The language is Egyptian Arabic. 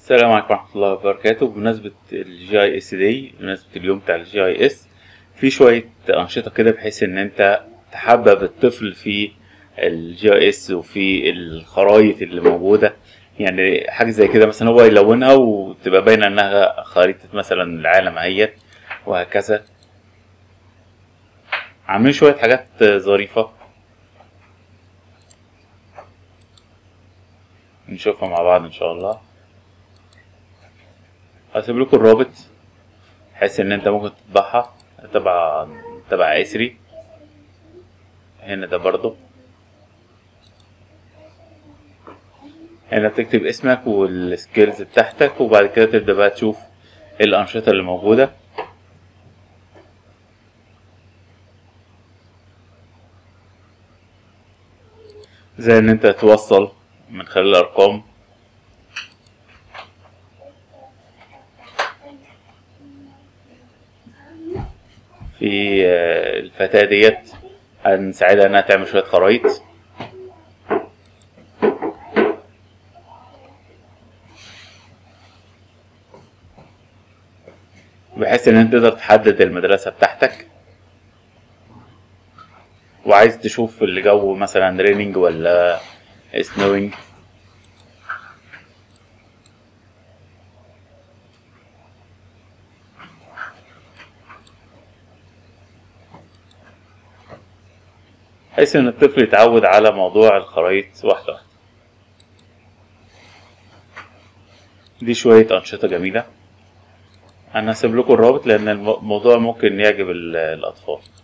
السلام عليكم ورحمة الله وبركاته بمناسبة الجي اي اس دي بمناسبة اليوم بتاع الجي اي اس في شوية أنشطة كده بحيث إن أنت تحبب الطفل في الجي اي اس وفي الخرايط اللي موجودة يعني حاجة زي كده مثلا هو يلونها وتبقى باينة إنها خريطة مثلا العالم اهيت وهكذا عاملين شوية حاجات ظريفة نشوفها مع بعض إن شاء الله هسيب لكم الرابط بحيث ان انت ممكن تطبعها تبع تبع اسري هنا ده برضو هنا بتكتب اسمك والسكيلز بتاعتك وبعد كده تبدأ بقى تشوف ايه الأنشطة اللي موجودة زي ان انت توصل من خلال الأرقام في الفتاة ديت هنساعدها انها تعمل شوية خرايط بحيث ان انت تقدر تحدد المدرسة بتاعتك وعايز تشوف الجو مثلا رينينج ولا سنوينج بحيث ان الطفل يتعود على موضوع الخرايط واحدة واحدة دي شوية أنشطة جميلة أنا هسيب لكم الرابط لأن الموضوع ممكن يعجب الأطفال